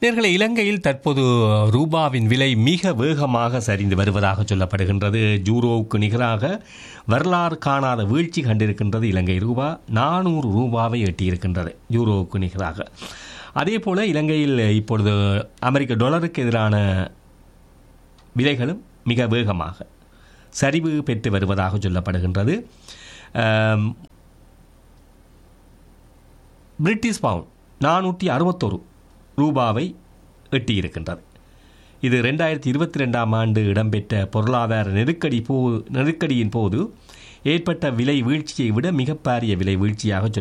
நேர்களை இலங்கையில் தற்போது ரூபாவின் விலை மிக வேகமாக சரிந்து வருவதாக சொல்லப்படுகின்றது ஜூரோவுக்கு நிகராக வரலாறு காணாத வீழ்ச்சி கண்டிருக்கின்றது இலங்கை ரூபா நானூறு ரூபாவை எட்டியிருக்கின்றது ஜூரோவுக்கு நிகராக அதே போல இலங்கையில் இப்பொழுது அமெரிக்க டாலருக்கு எதிரான விலைகளும் மிக வேகமாக சரிவு பெற்று வருவதாக சொல்லப்படுகின்றது ஆம், பிரிட்டிஷ் பவுண்ட் நானூற்றி அறுபத்தொரு ரூபாவை எட்டியிருக்கின்றது இது ரெண்டாயிரத்தி இருபத்தி ரெண்டாம் ஆண்டு இடம்பெற்ற பொருளாதார நெருக்கடி போ நெருக்கடியின் போது ஏற்பட்ட விலை வீழ்ச்சியை விட மிகப்பாரிய விலை வீழ்ச்சியாக